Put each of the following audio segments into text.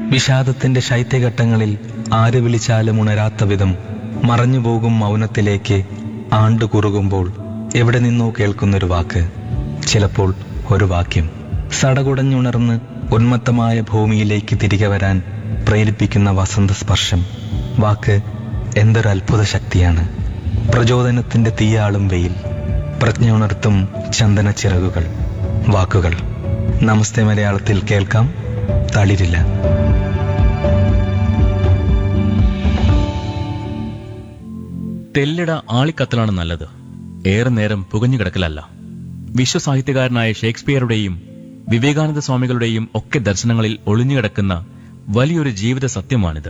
വിഷാദത്തിന്റെ ശൈത്യഘട്ടങ്ങളിൽ ആര് വിളിച്ചാലും ഉണരാത്ത വിധം മറഞ്ഞുപോകും മൗനത്തിലേക്ക് ആണ്ടു കുറുകുമ്പോൾ എവിടെ നിന്നോ കേൾക്കുന്നൊരു വാക്ക് ചിലപ്പോൾ ഒരു വാക്യം സടകുടഞ്ഞുണർന്ന് ഉന്മത്തമായ ഭൂമിയിലേക്ക് തിരികെ വരാൻ പ്രേരിപ്പിക്കുന്ന വസന്ത സ്പർശം വാക്ക് എന്തൊരു അത്ഭുത ശക്തിയാണ് പ്രചോദനത്തിന്റെ തീയാളും വെയിൽ പ്രജ്ഞ ഉണർത്തും ചന്ദന ചിറകുകൾ വാക്കുകൾ നമസ്തേ മലയാളത്തിൽ കേൾക്കാം തളിരില്ല തെല്ലിട ആളിക്കത്തലാണ് നല്ലത് ഏറെ നേരം പുകഞ്ഞു കിടക്കലല്ല വിശ്വസാഹിത്യകാരനായ ഷേക്സ്പിയറുടെയും വിവേകാനന്ദ സ്വാമികളുടെയും ഒക്കെ ദർശനങ്ങളിൽ ഒളിഞ്ഞുകിടക്കുന്ന വലിയൊരു ജീവിത സത്യമാണിത്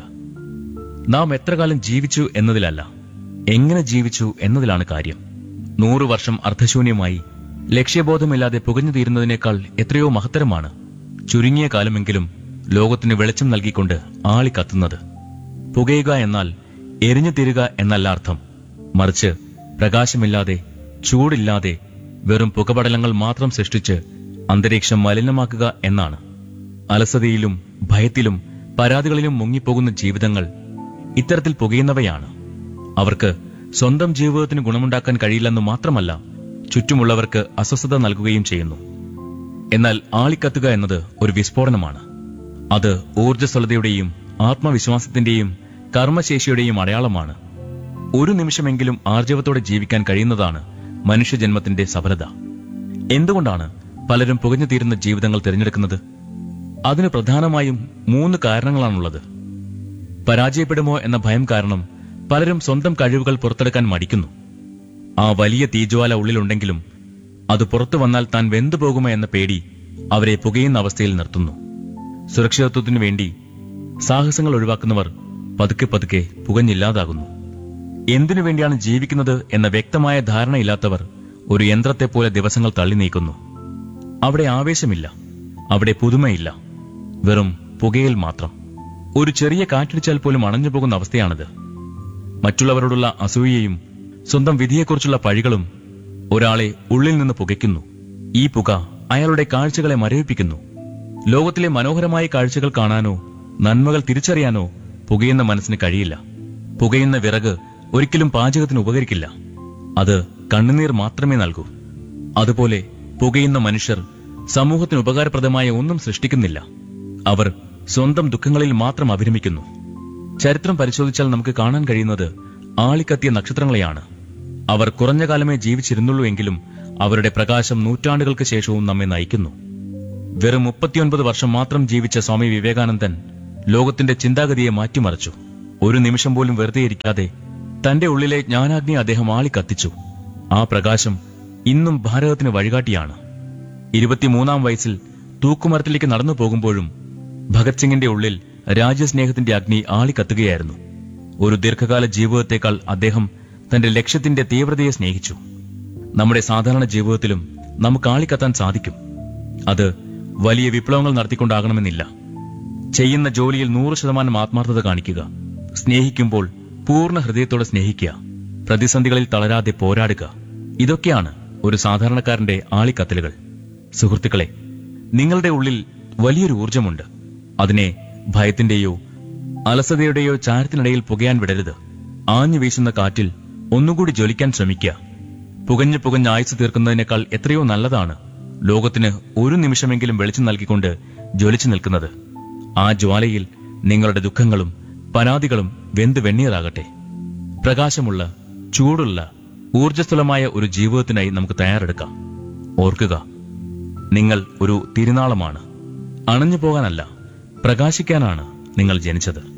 നാം എത്ര കാലം ജീവിച്ചു എന്നതിലല്ല എങ്ങനെ ജീവിച്ചു എന്നതിലാണ് കാര്യം നൂറു വർഷം അർത്ഥശൂന്യമായി ലക്ഷ്യബോധമില്ലാതെ പുകഞ്ഞു തീരുന്നതിനേക്കാൾ എത്രയോ മഹത്തരമാണ് ചുരുങ്ങിയ കാലമെങ്കിലും ലോകത്തിന് വെളിച്ചം നൽകിക്കൊണ്ട് ആളി കത്തുന്നത് പുകയുക എന്നാൽ എരിഞ്ഞു തീരുക എന്നല്ല അർത്ഥം മറിച്ച് പ്രകാശമില്ലാതെ ചൂടില്ലാതെ വെറും പുകപടലങ്ങൾ മാത്രം സൃഷ്ടിച്ച് അന്തരീക്ഷം മലിനമാക്കുക എന്നാണ് അലസതയിലും ഭയത്തിലും പരാതികളിലും മുങ്ങിപ്പോകുന്ന ജീവിതങ്ങൾ ഇത്തരത്തിൽ പുകയുന്നവയാണ് അവർക്ക് സ്വന്തം ജീവിതത്തിന് ഗുണമുണ്ടാക്കാൻ കഴിയില്ലെന്ന് മാത്രമല്ല ചുറ്റുമുള്ളവർക്ക് അസ്വസ്ഥത നൽകുകയും ചെയ്യുന്നു എന്നാൽ ആളിക്കത്തുക എന്നത് ഒരു വിസ്ഫോടനമാണ് അത് ഊർജ്ജസ്വലതയുടെയും ആത്മവിശ്വാസത്തിന്റെയും കർമ്മശേഷിയുടെയും അടയാളമാണ് ഒരു നിമിഷമെങ്കിലും ആർജവത്തോടെ ജീവിക്കാൻ കഴിയുന്നതാണ് മനുഷ്യജന്മത്തിന്റെ സഫലത എന്തുകൊണ്ടാണ് പലരും പുകഞ്ഞു തീരുന്ന ജീവിതങ്ങൾ തിരഞ്ഞെടുക്കുന്നത് അതിന് പ്രധാനമായും മൂന്ന് കാരണങ്ങളാണുള്ളത് പരാജയപ്പെടുമോ എന്ന ഭയം കാരണം പലരും സ്വന്തം കഴിവുകൾ പുറത്തെടുക്കാൻ മടിക്കുന്നു ആ വലിയ തീജ്വാല ഉള്ളിലുണ്ടെങ്കിലും അത് പുറത്തു വന്നാൽ താൻ വെന്തുപോകുമോ എന്ന പേടി അവരെ പുകയുന്ന അവസ്ഥയിൽ നിർത്തുന്നു സുരക്ഷിതത്വത്തിനു വേണ്ടി സാഹസങ്ങൾ ഒഴിവാക്കുന്നവർ പതുക്കെ പതുക്കെ പുകഞ്ഞില്ലാതാകുന്നു എന്തിനു വേണ്ടിയാണ് ജീവിക്കുന്നത് എന്ന വ്യക്തമായ ധാരണയില്ലാത്തവർ ഒരു യന്ത്രത്തെപ്പോലെ ദിവസങ്ങൾ തള്ളി നീക്കുന്നു അവിടെ ആവേശമില്ല അവിടെ പുതുമയില്ല വെറും പുകയിൽ മാത്രം ഒരു ചെറിയ കാറ്റടിച്ചാൽ പോലും അണഞ്ഞു പോകുന്ന അവസ്ഥയാണിത് മറ്റുള്ളവരോടുള്ള അസൂയയും സ്വന്തം വിധിയെക്കുറിച്ചുള്ള പഴികളും ഒരാളെ ഉള്ളിൽ നിന്ന് പുകയ്ക്കുന്നു ഈ പുക അയാളുടെ കാഴ്ചകളെ മരവിപ്പിക്കുന്നു ലോകത്തിലെ മനോഹരമായ കാഴ്ചകൾ കാണാനോ നന്മകൾ തിരിച്ചറിയാനോ പുകയുന്ന മനസ്സിന് കഴിയില്ല പുകയുന്ന വിറക് ഒരിക്കലും പാചകത്തിന് ഉപകരിക്കില്ല അത് കണ്ണുനീർ മാത്രമേ നൽകൂ അതുപോലെ പുകയുന്ന മനുഷ്യർ സമൂഹത്തിന് ഉപകാരപ്രദമായ ഒന്നും സൃഷ്ടിക്കുന്നില്ല അവർ സ്വന്തം ദുഃഖങ്ങളിൽ മാത്രം അഭിരമിക്കുന്നു ചരിത്രം പരിശോധിച്ചാൽ നമുക്ക് കാണാൻ കഴിയുന്നത് ആളിക്കത്തിയ നക്ഷത്രങ്ങളെയാണ് അവർ കുറഞ്ഞ കാലമേ ജീവിച്ചിരുന്നുള്ളൂ എങ്കിലും അവരുടെ പ്രകാശം നൂറ്റാണ്ടുകൾക്ക് ശേഷവും നമ്മെ നയിക്കുന്നു വെറും മുപ്പത്തിയൊൻപത് വർഷം മാത്രം ജീവിച്ച സ്വാമി വിവേകാനന്ദൻ ലോകത്തിന്റെ ചിന്താഗതിയെ മാറ്റിമറിച്ചു ഒരു നിമിഷം പോലും വെറുതെ ഇരിക്കാതെ തന്റെ ഉള്ളിലെ ജ്ഞാനാഗ്നി അദ്ദേഹം ആളിക്കത്തിച്ചു ആ പ്രകാശം ഇന്നും ഭാരതത്തിന് വഴികാട്ടിയാണ് ഇരുപത്തിമൂന്നാം വയസ്സിൽ തൂക്കുമരത്തിലേക്ക് നടന്നു പോകുമ്പോഴും ഭഗത് സിംഗിന്റെ ഉള്ളിൽ രാജ്യസ്നേഹത്തിന്റെ അഗ്നി ആളിക്കത്തുകയായിരുന്നു ഒരു ദീർഘകാല ജീവിതത്തെക്കാൾ അദ്ദേഹം തന്റെ ലക്ഷ്യത്തിന്റെ തീവ്രതയെ സ്നേഹിച്ചു നമ്മുടെ സാധാരണ ജീവിതത്തിലും നമുക്ക് ആളിക്കത്താൻ സാധിക്കും അത് വലിയ വിപ്ലവങ്ങൾ നടത്തിക്കൊണ്ടാകണമെന്നില്ല ചെയ്യുന്ന ജോലിയിൽ നൂറ് ശതമാനം ആത്മാർത്ഥത കാണിക്കുക സ്നേഹിക്കുമ്പോൾ പൂർണ്ണ ഹൃദയത്തോടെ സ്നേഹിക്കുക പ്രതിസന്ധികളിൽ തളരാതെ പോരാടുക ഇതൊക്കെയാണ് ഒരു സാധാരണക്കാരന്റെ ആളിക്കത്തലുകൾ സുഹൃത്തുക്കളെ നിങ്ങളുടെ ഉള്ളിൽ വലിയൊരു ഊർജമുണ്ട് അതിനെ ഭയത്തിന്റെയോ അലസതയുടെയോ ചാരത്തിനിടയിൽ പുകയാൻ വിടരുത് ആഞ്ഞു വീശുന്ന കാറ്റിൽ ഒന്നുകൂടി ജ്വലിക്കാൻ ശ്രമിക്കുക പുകഞ്ഞു പുകഞ്ഞ് ആയുസ് തീർക്കുന്നതിനേക്കാൾ എത്രയോ നല്ലതാണ് ലോകത്തിന് ഒരു നിമിഷമെങ്കിലും വെളിച്ചം നൽകിക്കൊണ്ട് ജ്വലിച്ചു നിൽക്കുന്നത് ആ ജ്വാലയിൽ നിങ്ങളുടെ ദുഃഖങ്ങളും പരാതികളും വെന്ത് വെണ്ണീറാകട്ടെ പ്രകാശമുള്ള ചൂടുള്ള ഊർജ്ജസ്വലമായ ഒരു ജീവിതത്തിനായി നമുക്ക് തയ്യാറെടുക്കാം ഓർക്കുക നിങ്ങൾ ഒരു തിരുനാളമാണ് അണഞ്ഞു പോകാനല്ല പ്രകാശിക്കാനാണ് നിങ്ങൾ ജനിച്ചത്